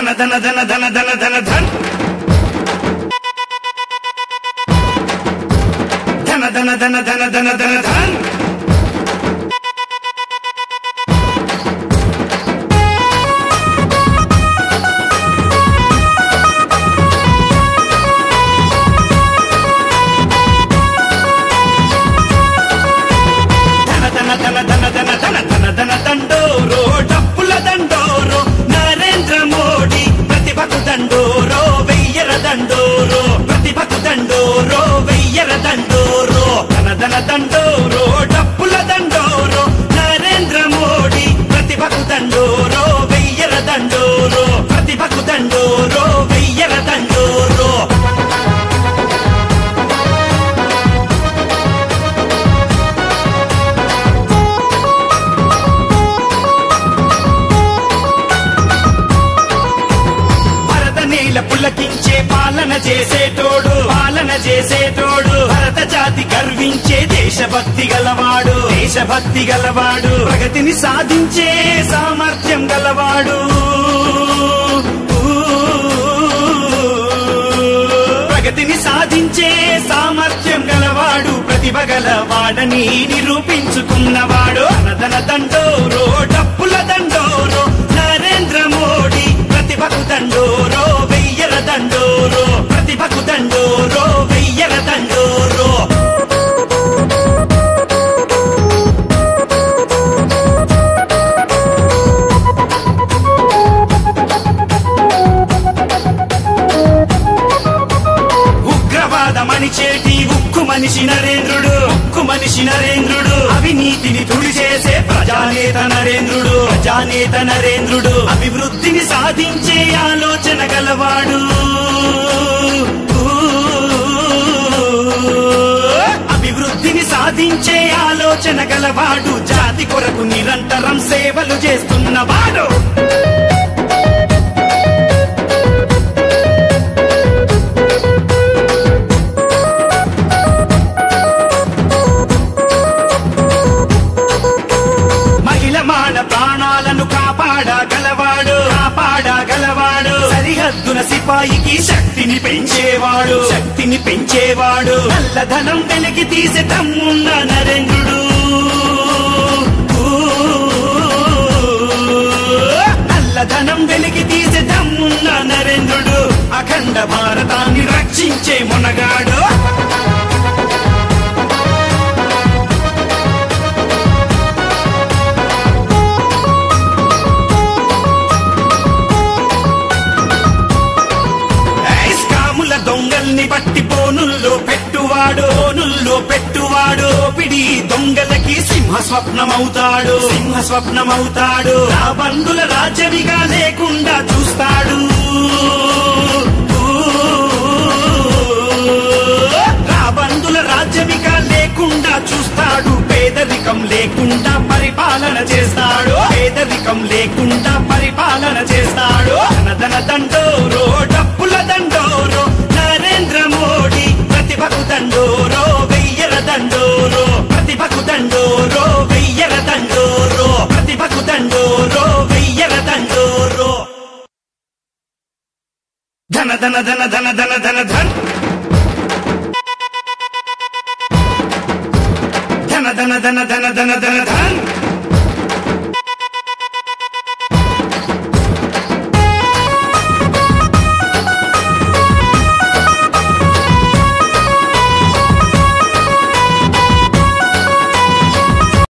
ధన ధన ధన ధన ధన ధన ధన్ ధన ధన ధన ధన ధన ధన ధన్ ధన ధన ధన ధన ధన ధన ధన ధన దండోరో డప్పుల దండోరో నరేంద్ర మోడీ ప్రతిభకు దండోరో వెయ్యర దండోరో ప్రతిభకు దండోరో వెయ్యర దండోరో ధన ధన దండోరో డప్పుల దండోరో నరేంద్ర మోడీ ప్రతిభకు దండోరో వెయ్యర దండోరో ప్రతిభకు దండోరో వెయ్యర దండోరో భరత నేల పులకించే పాలన చేసేటోడు పాలన చేసేటోడు భరత జాతి గర్వించే దేశభక్తి గలవాడు దేశభక్తి గలవాడు ప్రగతిని సాధించే సామర్థ్యం గలవాడు ప్రగతిని సాధించే సామర్థ్యం గలవాడు ప్రతిభ గలవాడని నిరూపించుకున్నవాడు అనదన దండోరో డప్పుల దండోరో నరేంద్ర మోడీ ప్రతిభకు దండోరో వెయ్యర దండోరో ప్రతిభకు దండోరో వెయ్యర దండోరో ఉగ్రవాదమని చేటి ఉక్కు మనిషి నరేంద్రుడు ఉక్కు మనిషి నరేంద్రుడు అవినీతిని తుడిచేసే ప్రజానేత నరేంద్రుడు ప్రజానేత నరేంద్రుడు అభివృద్ధిని సాధించే ఆలోచన గలవాడు అభివృద్ధిని సాధించే ఆలోచన గలవాడు జాతి కొరకు నిరంతరం సేవలు చేస్తున్నవాడు మహిళ మాన ప్రాణాలను కాపాడగలవాడు కాపాడగలవాడు సరిహద్దున సిపాయికి శక్తిని పెంచేవాడు శక్తిని పెంచేవాడు నల్లధనం వెలికి తీసే తమ్మున్న నరేంద్రుడు నల్లధనం వెలికి తీసే తమ్మున్న నరేంద్రుడు అఖండ భారతాన్ని రక్షించే మునగాడు ఐస్కాముల దొంగల్ని పట్టి పోనుల్లో పెట్టువాడు పోనుల్లో పెట్టువాడు పిడి దొంగలకి సింహ స్వప్నమవుతాడు సింహ స్వప్నమవుతాడు ఆ బంధుల రాజ్యమిగా లేకుండా చూస్తాడు రాబందుల రాజ్యమిగా లేకుండా చూస్తాడు పేదరికం లేకుండా పరిపాలన చేస్తాడు పేదరికం లేకుండా పరిపాలన చేస్తాడు ధన దండోరో డప్పుల దండోరో నరేంద్ర మోడీ ప్రతిభకు దండోరో వెయ్యర దండోరో ప్రతిభకు దండోరో వెయ్యర దండోరో ప్రతిభకు దండోరో వెయ్యర దండోరో ధన ధన ధన ధన ధన ధన ధన్ ధన ధన ధన ధన ధన ధన ధన్